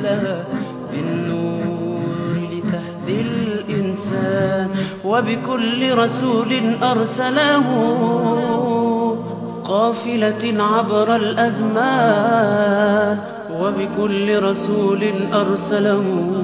أرسلها بالنور لتهدي الإنسان وبكل رسول أرسله قافلة عبر الأزمان وبكل رسول أرسله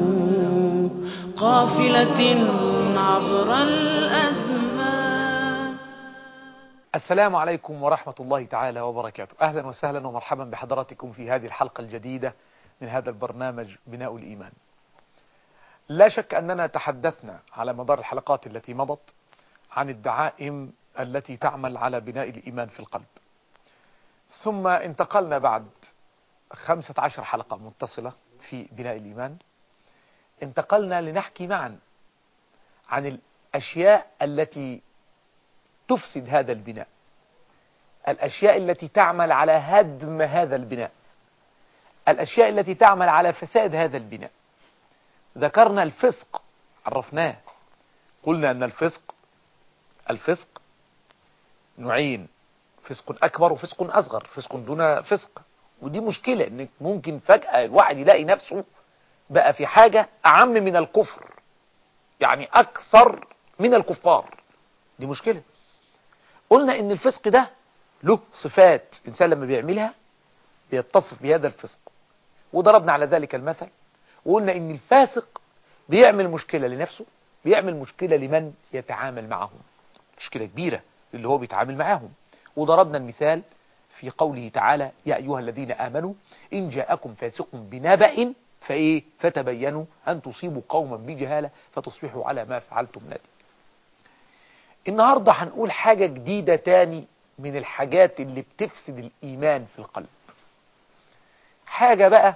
قافلة عبر الأزمان السلام عليكم ورحمة الله تعالى وبركاته أهلا وسهلا ومرحبا بحضراتكم في هذه الحلقة الجديدة من هذا البرنامج بناء الإيمان لا شك أننا تحدثنا على مدار الحلقات التي مضت عن الدعائم التي تعمل على بناء الإيمان في القلب ثم انتقلنا بعد خمسة عشر حلقة متصلة في بناء الإيمان انتقلنا لنحكي معا عن الأشياء التي تفسد هذا البناء الأشياء التي تعمل على هدم هذا البناء الأشياء التي تعمل على فساد هذا البناء ذكرنا الفسق عرفناه قلنا أن الفسق الفسق نوعين فسق أكبر وفسق أصغر فسق دون فسق ودي مشكلة انك ممكن فجأة الواحد يلاقي نفسه بقى في حاجة أعم من الكفر يعني أكثر من الكفار دي مشكلة قلنا ان الفسق ده له صفات الإنسان لما بيعملها بيتصف بهذا الفسق وضربنا على ذلك المثل وقلنا ان الفاسق بيعمل مشكلة لنفسه بيعمل مشكلة لمن يتعامل معهم مشكلة كبيرة اللي هو بيتعامل معاهم وضربنا المثال في قوله تعالى يا أيها الذين آمنوا إن جاءكم فاسق بنبأ فإيه فتبينوا أن تصيبوا قوما بجهالة فتصبحوا على ما فعلتم نادم النهاردة هنقول حاجة جديدة تاني من الحاجات اللي بتفسد الإيمان في القلب حاجة بقى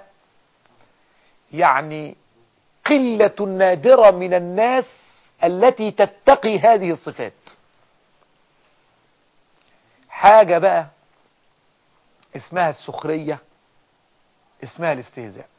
يعني قلة نادرة من الناس التي تتقي هذه الصفات حاجة بقى اسمها السخرية اسمها الاستهزاء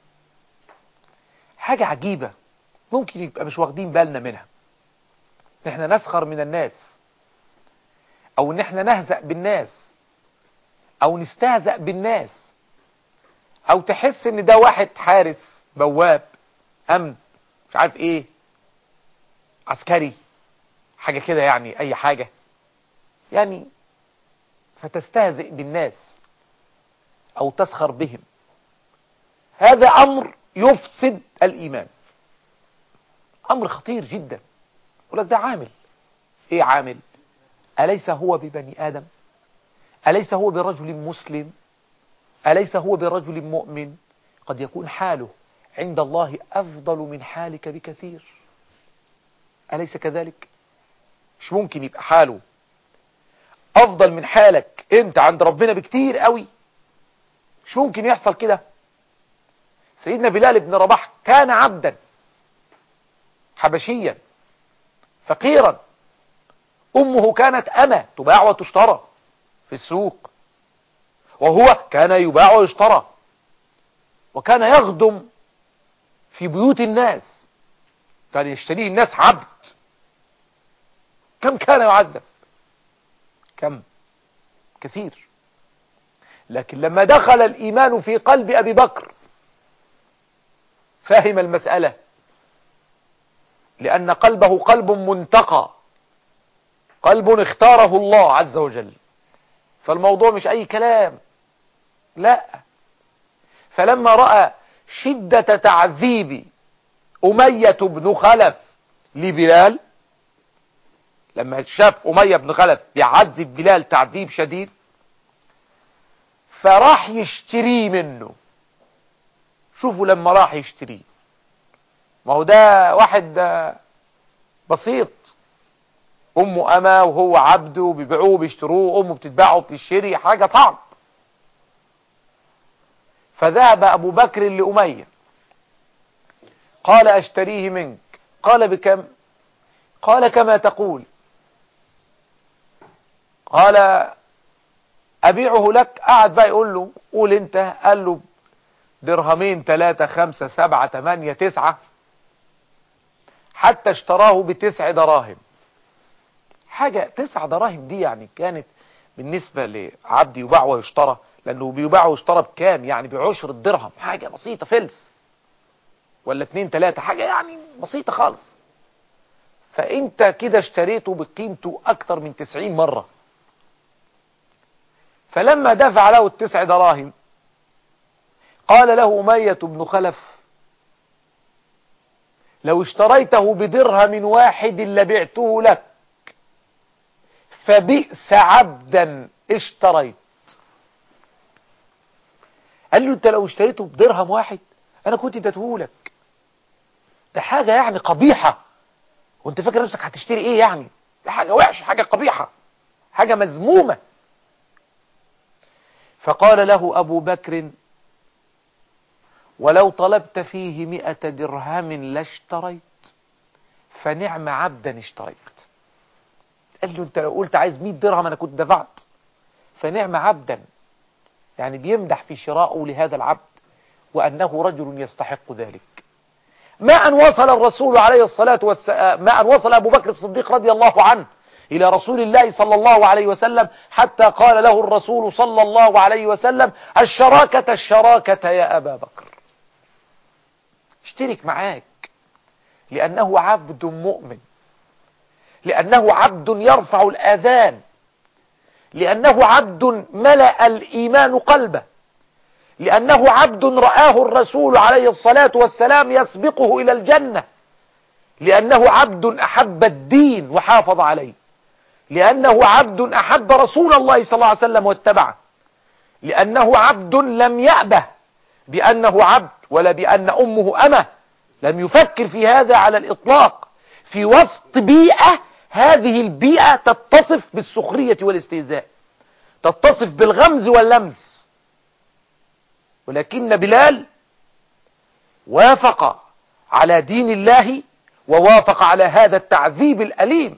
حاجة عجيبة ممكن يبقى مش واخدين بالنا منها ان احنا نسخر من الناس او ان احنا نهزأ بالناس او نستهزأ بالناس او تحس ان ده واحد حارس بواب امن مش عارف ايه عسكري حاجة كده يعني اي حاجة يعني فتستهزئ بالناس او تسخر بهم هذا امر يفسد الايمان امر خطير جدا يقول لك ده عامل ايه عامل اليس هو ببني ادم اليس هو برجل مسلم اليس هو برجل مؤمن قد يكون حاله عند الله افضل من حالك بكثير اليس كذلك مش ممكن يبقى حاله افضل من حالك انت عند ربنا بكتير قوي مش ممكن يحصل كده سيدنا بلال بن رباح كان عبدا حبشيا فقيرا امه كانت امه تباع وتشترى في السوق وهو كان يباع ويشترى وكان يخدم في بيوت الناس كان يشتريه الناس عبد كم كان يعذب كم كثير لكن لما دخل الإيمان في قلب أبي بكر فهم المسألة لأن قلبه قلب منتقى قلب اختاره الله عز وجل فالموضوع مش أي كلام لا فلما رأى شدة تعذيب أمية بن خلف لبلال لما شاف أمية بن خلف بيعذب بلال تعذيب شديد فراح يشتريه منه شوفوا لما راح يشتريه ما هو ده واحد بسيط امه اما وهو عبد وبيبيعوه وبيشتروه امه بتتباعه وبتشتري حاجه صعب فذهب ابو بكر لاميه قال اشتريه منك قال بكم قال كما تقول قال أبيعه لك قعد بقى يقول له قول أنت قال له درهمين ثلاثة خمسة سبعة ثمانية تسعة حتى اشتراه بتسع دراهم حاجة تسع دراهم دي يعني كانت بالنسبة لعبد يباع ويشترى لأنه بيباع ويشترى بكام يعني بعشر الدرهم حاجة بسيطة فلس ولا اتنين تلاتة حاجة يعني بسيطة خالص فانت كده اشتريته بقيمته اكتر من تسعين مرة فلما دفع له التسع دراهم قال له أمية بن خلف لو اشتريته بدرهم واحد لبعته لك فبئس عبدا اشتريت قال له انت لو اشتريته بدرهم واحد انا كنت اديتهولك ده حاجة يعني قبيحة وانت فاكر نفسك هتشتري ايه يعني ده حاجة وحشة حاجة قبيحة حاجة مذمومة فقال له ابو بكر ولو طلبت فيه مئة درهم لاشتريت فنعم عبدا اشتريت قال له انت لو قلت عايز 100 درهم انا كنت دفعت فنعم عبدا يعني بيمدح في شرائه لهذا العبد وانه رجل يستحق ذلك ما ان وصل الرسول عليه الصلاة والسلام ما ان وصل ابو بكر الصديق رضي الله عنه الى رسول الله صلى الله عليه وسلم حتى قال له الرسول صلى الله عليه وسلم الشراكة الشراكة يا ابا بكر اشترك معاك لأنه عبد مؤمن لأنه عبد يرفع الآذان لأنه عبد ملأ الإيمان قلبه لأنه عبد رآه الرسول عليه الصلاة والسلام يسبقه إلى الجنة لأنه عبد أحب الدين وحافظ عليه لأنه عبد أحب رسول الله صلى الله عليه وسلم واتبعه لأنه عبد لم يأبه بأنه عبد ولا بأن أمه أمه لم يفكر في هذا على الإطلاق في وسط بيئة هذه البيئة تتصف بالسخرية والاستهزاء تتصف بالغمز واللمز ولكن بلال وافق على دين الله ووافق على هذا التعذيب الأليم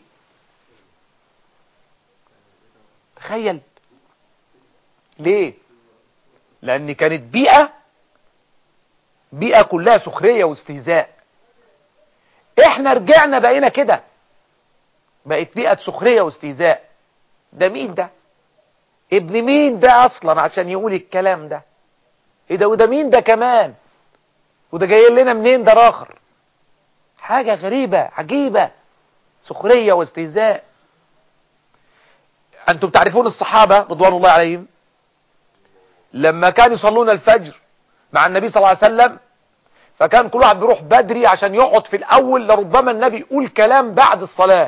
تخيل ليه لأن كانت بيئة بيئة كلها سخرية واستهزاء احنا رجعنا بقينا كده بقت بيئة سخرية واستهزاء ده مين ده ابن مين ده اصلا عشان يقول الكلام ده ايه ده وده مين ده كمان وده جاي لنا منين ده راخر حاجة غريبة عجيبة سخرية واستهزاء انتم تعرفون الصحابة رضوان الله عليهم لما كانوا يصلون الفجر مع النبي صلى الله عليه وسلم فكان كل واحد بيروح بدري عشان يقعد في الاول لربما النبي يقول كلام بعد الصلاة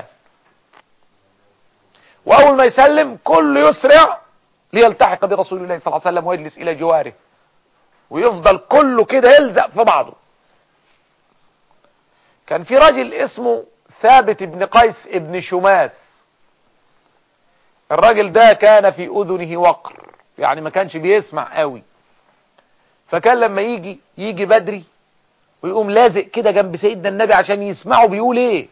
واول ما يسلم كل يسرع ليلتحق برسول الله صلى الله عليه وسلم ويجلس الى جواره ويفضل كله كده يلزق في بعضه كان في راجل اسمه ثابت بن قيس ابن شماس الراجل ده كان في اذنه وقر يعني ما كانش بيسمع قوي فكان لما يجي يجي بدري ويقوم لازق كده جنب سيدنا النبي عشان يسمعه بيقول ايه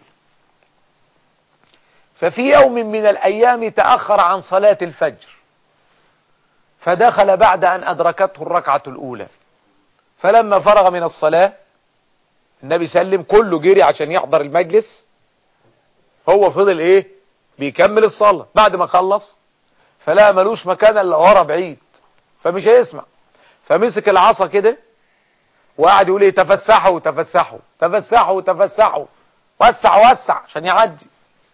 ففي يوم من الايام تأخر عن صلاة الفجر فدخل بعد ان ادركته الركعة الاولى فلما فرغ من الصلاة النبي سلم كله جري عشان يحضر المجلس هو فضل ايه بيكمل الصلاة بعد ما خلص فلا ملوش مكان الا ورا بعيد فمش هيسمع فمسك العصا كده وقعد يقول ايه تفسحوا تفسحوا تفسحوا تفسحوا وسع وسع عشان يعدي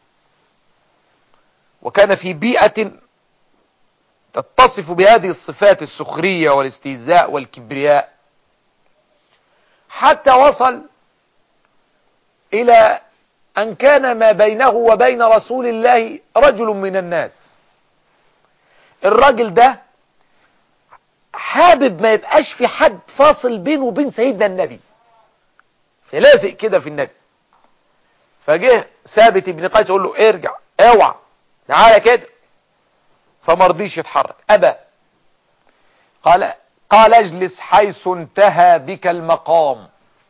وكان في بيئة تتصف بهذه الصفات السخرية والاستهزاء والكبرياء حتى وصل إلى أن كان ما بينه وبين رسول الله رجل من الناس الراجل ده حابب ما يبقاش في حد فاصل بينه وبين سيدنا النبي فلازق كده في النبي فجه ثابت ابن قيس يقول له ارجع اوعى تعالى كده فما رضيش يتحرك ابى قال قال اجلس حيث انتهى بك المقام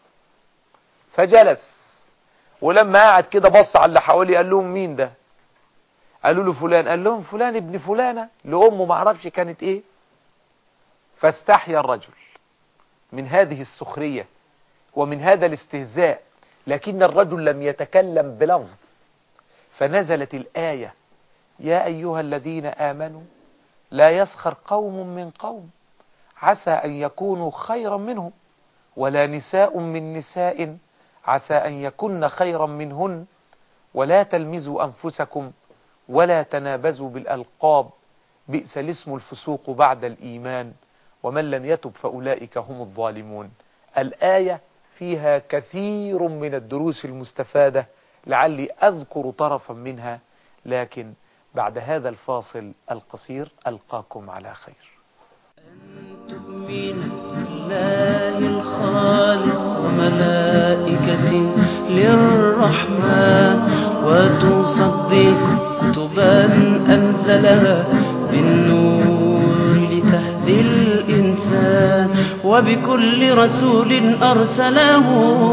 فجلس ولما قعد كده بص على اللي حواليه قال لهم مين ده قالوا له فلان قال لهم فلان ابن فلانة لأمه ما عرفش كانت ايه فاستحيا الرجل من هذه السخرية ومن هذا الاستهزاء لكن الرجل لم يتكلم بلفظ فنزلت الآية يا أيها الذين آمنوا لا يسخر قوم من قوم عسى أن يكونوا خيرا منهم ولا نساء من نساء عسى أن يكن خيرا منهن ولا تلمزوا أنفسكم ولا تنابزوا بالألقاب بئس الاسم الفسوق بعد الإيمان ومن لم يتب فأولئك هم الظالمون الآية فيها كثير من الدروس المستفادة لعلي أذكر طرفا منها لكن بعد هذا الفاصل القصير ألقاكم على خير تؤمن بالله الخالق وملائكته للرحمن وتصدق كتبا أنزلها بالنور لتهدي الإنسان وبكل رسول أرسله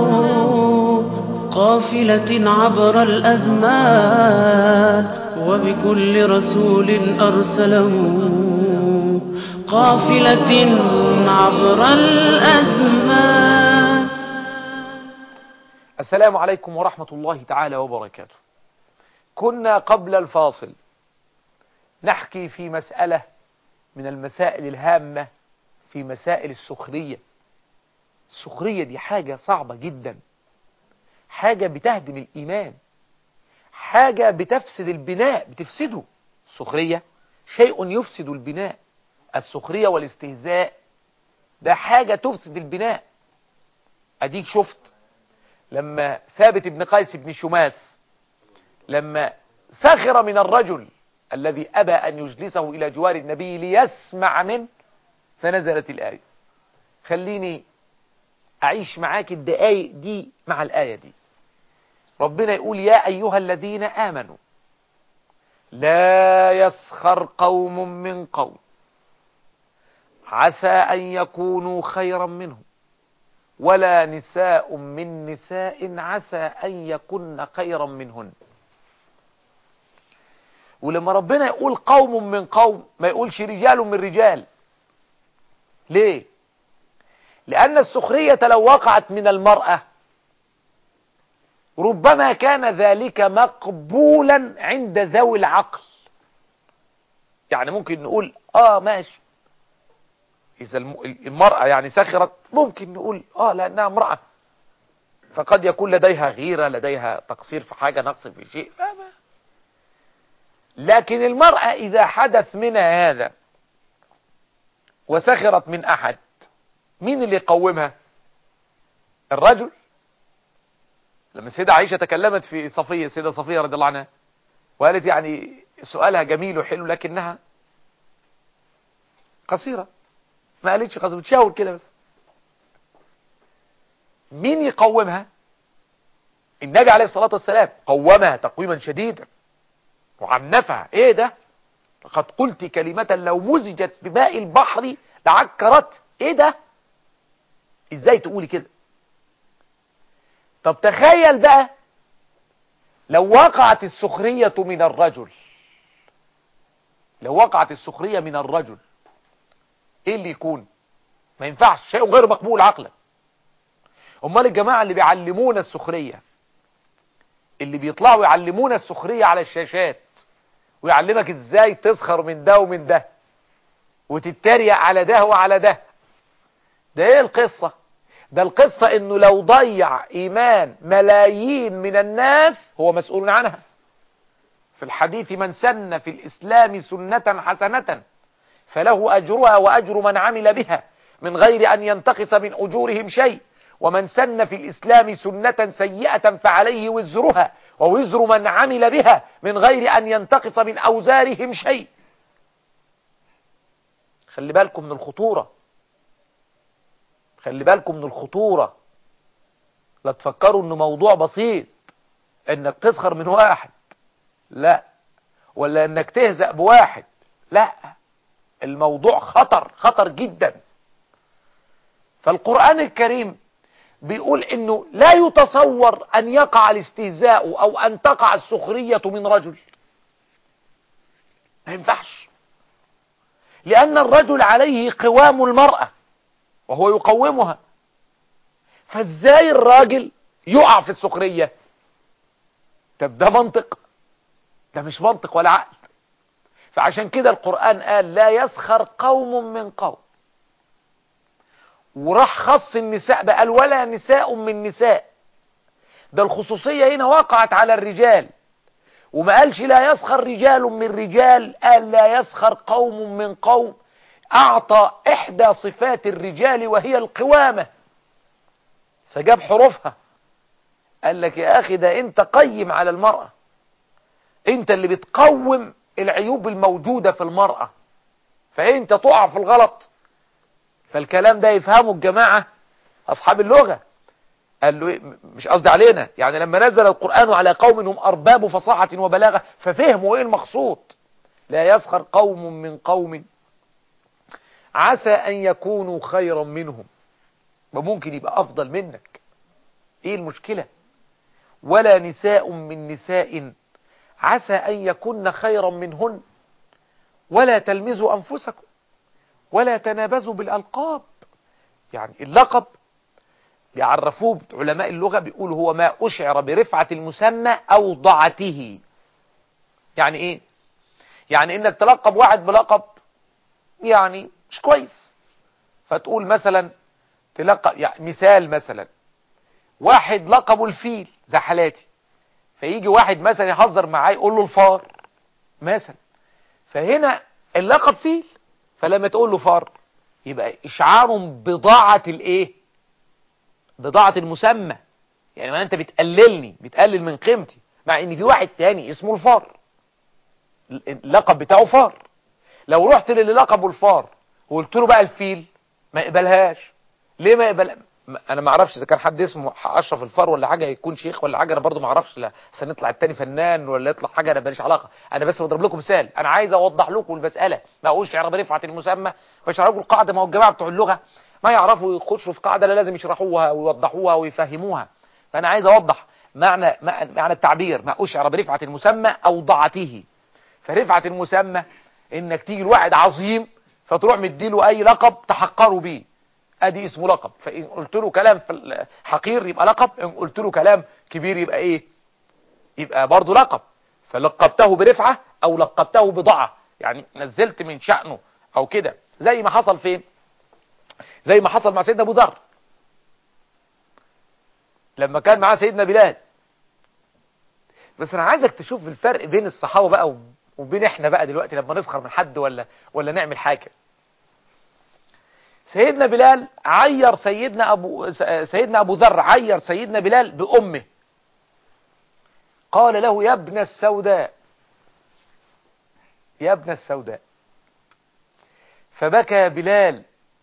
قافلة عبر الأزمان وبكل رسول أرسله قافلة عبر الأزمان السلام عليكم ورحمة الله تعالى وبركاته كنا قبل الفاصل نحكي في مسألة من المسائل الهامة في مسائل السخرية السخرية دي حاجة صعبة جدا حاجة بتهدم الإيمان حاجة بتفسد البناء بتفسده السخرية شيء يفسد البناء السخرية والاستهزاء ده حاجة تفسد البناء أديك شفت لما ثابت بن قيس بن شماس لما سخر من الرجل الذي أبى أن يجلسه إلى جوار النبي ليسمع منه فنزلت الآية خليني أعيش معاك الدقايق دي مع الآية دي ربنا يقول يا أيها الذين آمنوا لا يسخر قوم من قوم عسى أن يكونوا خيرا منهم ولا نساء من نساء عسى أن يكن خيرا منهن ولما ربنا يقول قوم من قوم ما يقولش رجال من رجال ليه لأن السخرية لو وقعت من المرأة ربما كان ذلك مقبولا عند ذوي العقل يعني ممكن نقول اه ماشي إذا المرأة يعني سخرت ممكن نقول اه لأنها امرأة فقد يكون لديها غيرة لديها تقصير في حاجة نقص في شيء فما لكن المرأة إذا حدث منها هذا وسخرت من أحد مين اللي يقومها الرجل لما السيدة عائشة تكلمت في صفية السيدة صفية رضي الله عنها وقالت يعني سؤالها جميل وحلو لكنها قصيرة ما قالتش قصيرة بتشاور كده بس مين يقومها النبي عليه الصلاة والسلام قومها تقويما شديدا وعنفها ايه ده لقد قلت كلمة لو مزجت بماء البحر لعكرت ايه ده ازاي تقولي كده طب تخيل بقى لو وقعت السخرية من الرجل لو وقعت السخرية من الرجل ايه اللي يكون ما ينفعش شيء غير مقبول عقلا امال الجماعة اللي بيعلمونا السخرية اللي بيطلعوا يعلمونا السخرية على الشاشات ويعلمك ازاي تسخر من ده ومن ده وتتريق على ده وعلى ده ده ايه القصة ده القصة انه لو ضيع ايمان ملايين من الناس هو مسؤول عنها في الحديث من سن في الاسلام سنة حسنة فله اجرها واجر من عمل بها من غير ان ينتقص من اجورهم شيء ومن سن في الاسلام سنة سيئة فعليه وزرها ووزر من عمل بها من غير ان ينتقص من اوزارهم شيء خلي بالكم من الخطورة خلي بالكم من الخطورة لا تفكروا انه موضوع بسيط انك تسخر من واحد لا ولا انك تهزأ بواحد لا الموضوع خطر خطر جدا فالقرآن الكريم بيقول انه لا يتصور ان يقع الاستهزاء او ان تقع السخرية من رجل ما ينفعش لان الرجل عليه قوام المرأة وهو يقومها فازاي الراجل يقع في السخرية طب ده منطق ده مش منطق ولا عقل فعشان كده القرآن قال لا يسخر قوم من قوم وراح خص النساء بقى قال ولا نساء من نساء ده الخصوصية هنا وقعت على الرجال وما قالش لا يسخر رجال من رجال قال لا يسخر قوم من قوم أعطى إحدى صفات الرجال وهي القوامة فجاب حروفها قال لك يا أخي ده أنت قيم على المرأة أنت اللي بتقوم العيوب الموجودة في المرأة فأنت تقع في الغلط فالكلام ده يفهمه الجماعة أصحاب اللغة قال له إيه؟ مش قصدي علينا يعني لما نزل القرآن على قوم هم أرباب فصاحة وبلاغة ففهموا إيه المقصود لا يسخر قوم من قوم عسى أن يكونوا خيرا منهم وممكن يبقى أفضل منك إيه المشكلة ولا نساء من نساء عسى أن يكن خيرا منهن ولا تلمزوا أنفسكم ولا تنابزوا بالألقاب يعني اللقب بيعرفوه علماء اللغة بيقولوا هو ما أشعر برفعة المسمى أو ضعته يعني إيه يعني إنك تلقب واحد بلقب يعني مش كويس فتقول مثلا تلقب يعني مثال مثلا واحد لقبه الفيل زي حالاتي فيجي واحد مثلا يهزر معاه يقول له الفار مثلا فهنا اللقب فيل فلما تقول له فار يبقى اشعار بضاعة الايه بضاعة المسمى يعني ما انت بتقللني بتقلل من قيمتي مع ان في واحد تاني اسمه الفار اللقب بتاعه فار لو رحت للي لقبه الفار وقلت له بقى الفيل ما يقبلهاش ليه ما يقبل انا ما اعرفش اذا كان حد اسمه اشرف الفار ولا حاجه يكون شيخ ولا حاجه انا برضو ما اعرفش لا سنطلع التاني فنان ولا يطلع حاجه انا ماليش علاقه انا بس بضرب لكم مثال انا عايز اوضح لكم المساله ما اقولش اعرب رفعه المسمى واشرح لكم القاعده ما هو الجماعه بتوع اللغه ما يعرفوا يخشوا في قاعده لا لازم يشرحوها ويوضحوها ويفهموها فانا عايز اوضح معنى معنى التعبير ما اشعر برفعه المسمى او ضعته فرفعه المسمى انك تيجي لواحد عظيم فتروح مديله اي لقب تحقره بيه ادي اسمه لقب فان قلت له كلام في حقير يبقى لقب ان قلت له كلام كبير يبقى ايه يبقى برضه لقب فلقبته برفعه او لقبته بضعه يعني نزلت من شأنه او كده زي ما حصل فين زي ما حصل مع سيدنا ابو ذر لما كان معاه سيدنا بلال بس انا عايزك تشوف الفرق بين الصحابه بقى وبين احنا بقى دلوقتي لما نسخر من حد ولا ولا نعمل حاجه سيدنا بلال عير سيدنا ابو سيدنا ابو ذر عير سيدنا بلال بامه قال له يا ابن السوداء يا ابن السوداء فبكى بلال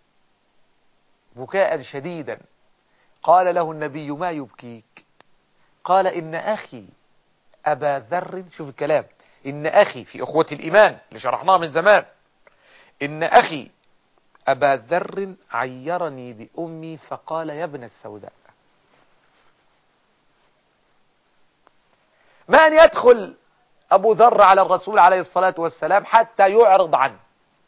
بكاء شديدا قال له النبي ما يبكيك قال إن أخي أبا ذر شوف الكلام إن أخي في أخوة الإيمان اللي شرحناها من زمان إن أخي أبا ذر عيرني بأمي فقال يا ابن السوداء ما أن يدخل أبو ذر على الرسول عليه الصلاة والسلام حتى يعرض عنه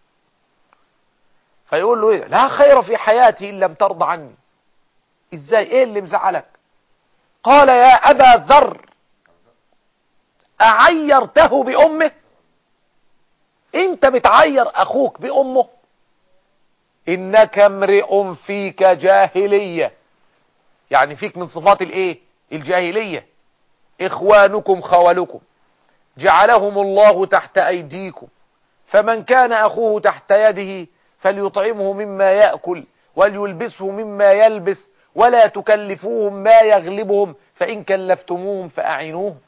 فيقول له إيه؟ لا خير في حياتي إن لم ترضى عني إزاي إيه اللي مزعلك قال يا أبا ذر أعيرته بأمه انت بتعير اخوك بامه انك امرئ فيك جاهلية يعني فيك من صفات الايه الجاهلية اخوانكم خولكم جعلهم الله تحت ايديكم فمن كان اخوه تحت يده فليطعمه مما يأكل وليلبسه مما يلبس ولا تكلفوهم ما يغلبهم فإن كلفتموهم فأعينوهم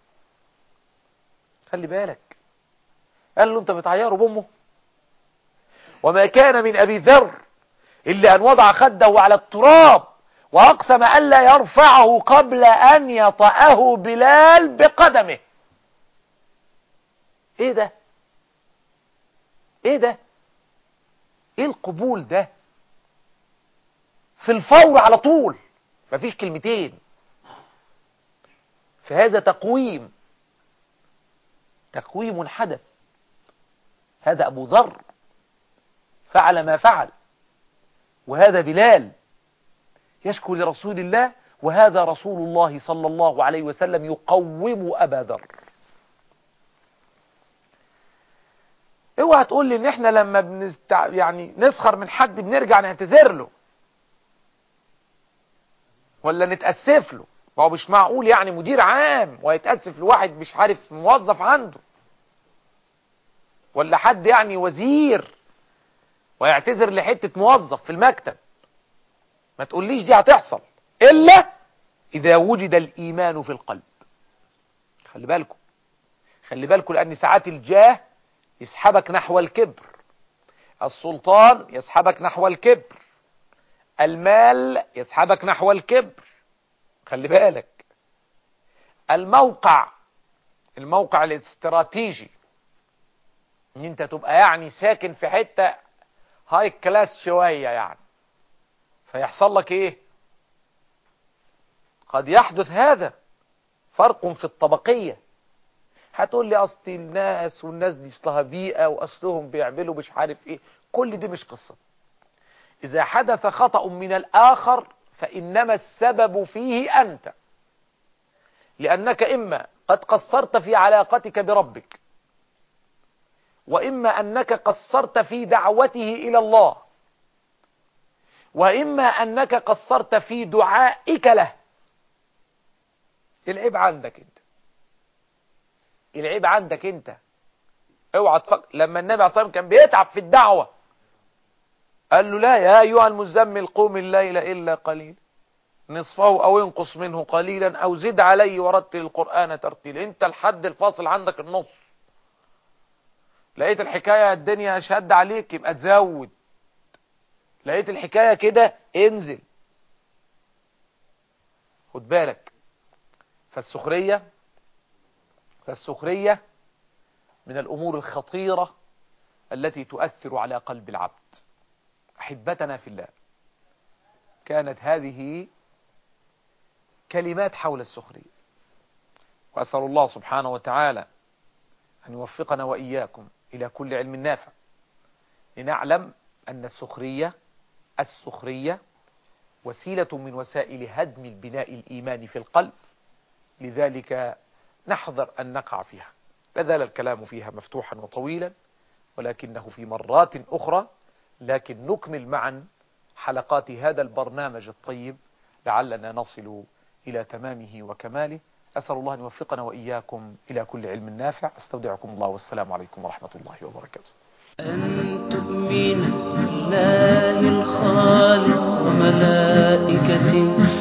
خلي بالك قال له انت بتعيره بامه وما كان من ابي ذر الا ان وضع خده على التراب واقسم الا يرفعه قبل ان يطأه بلال بقدمه ايه ده ايه ده ايه القبول ده في الفور على طول مفيش كلمتين فهذا تقويم تقويم حدث هذا أبو ذر فعل ما فعل وهذا بلال يشكو لرسول الله وهذا رسول الله صلى الله عليه وسلم يقوم أبا ذر اوعى تقول لي ان احنا لما بنستع... يعني نسخر من حد بنرجع نعتذر له ولا نتأسف له ما هو مش معقول يعني مدير عام ويتأسف لواحد مش عارف موظف عنده ولا حد يعني وزير ويعتذر لحتة موظف في المكتب ما تقوليش دي هتحصل إلا إذا وجد الإيمان في القلب خلي بالكم خلي بالكم لأن ساعات الجاه يسحبك نحو الكبر السلطان يسحبك نحو الكبر المال يسحبك نحو الكبر خلي بالك الموقع الموقع الاستراتيجي ان انت تبقى يعني ساكن في حتة هاي كلاس شوية يعني فيحصل لك ايه قد يحدث هذا فرق في الطبقية هتقول لي اصل الناس والناس دي اصلها بيئة واصلهم بيعملوا مش عارف ايه كل دي مش قصة اذا حدث خطأ من الاخر فانما السبب فيه انت لانك اما قد قصرت في علاقتك بربك واما انك قصرت في دعوته الى الله واما انك قصرت في دعائك له العيب عندك انت العيب عندك انت اوعى تفكر لما النبي عليه الصلاه والسلام كان بيتعب في الدعوه قال له لا يا ايها المزمل قوم الليل الا قليل نصفه او انقص منه قليلا او زد عليه ورتل القران ترتيلا انت الحد الفاصل عندك النص لقيت الحكايه الدنيا شد عليك يبقى تزود لقيت الحكايه كده انزل خد بالك فالسخريه فالسخريه من الامور الخطيره التي تؤثر على قلب العبد احبتنا في الله كانت هذه كلمات حول السخريه واسال الله سبحانه وتعالى ان يوفقنا واياكم الى كل علم نافع لنعلم ان السخريه السخريه وسيله من وسائل هدم البناء الايماني في القلب لذلك نحذر ان نقع فيها لا زال الكلام فيها مفتوحا وطويلا ولكنه في مرات اخرى لكن نكمل معا حلقات هذا البرنامج الطيب لعلنا نصل إلى تمامه وكماله أسأل الله أن يوفقنا وإياكم إلى كل علم نافع أستودعكم الله والسلام عليكم ورحمة الله وبركاته أن تؤمن بالله الخالق وملائكة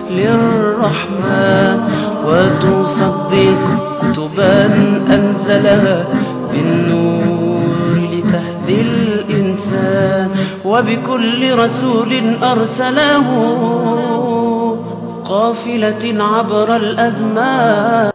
للرحمن وتصدق كتبا أنزلها بالنور لتهدي الإنسان وبكل رسول أرسله قافلة عبر الأزمان